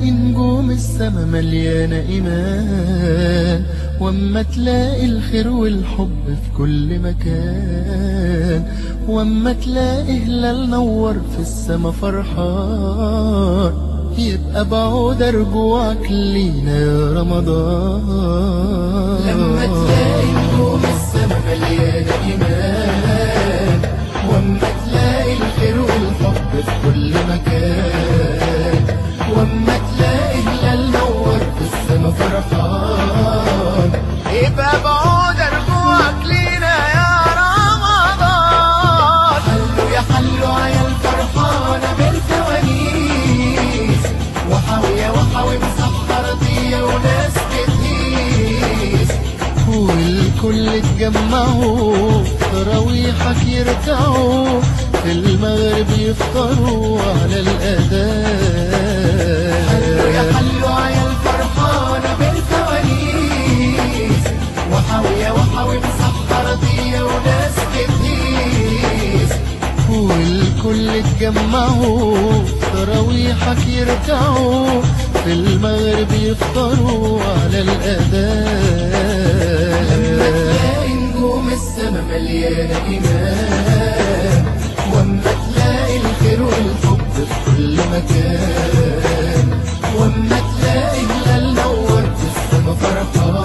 تلاقي نجوم السما مليانة إيمان واما تلاقي الخير والحب في كل مكان واما تلاقي هلال نور في السما فرحان يبقى بعود رجوعك لينا يا رمضان لما تلاقي نجوم السما مليانة إيمان واما تلاقي الخير والحب في كل مكان واما تلاقي هلال نور في السما فرحان يبقى بعود رجوعك لينا يا رمضان حلو يا حلو يا الفرحانة بالفوانيس وحاوية وحاوي مسحر ضية وناس بتقيس والكل اتجمعوا تراويحك يركعوا في المغرب يفطروا على الأذان حلو يا حلو يا الفرحانة بالفوانيس وحاوية وحاوي مسحر ضية وناس بتقيس والكل اتجمعوا تراويحك يركعوا في المغرب يفطروا على الأذان لما تلاقي نجوم السما مليانة إيمان واما تلاقي الخير والحب في كل مكان واما تلاقي هلال نور في السما فرحان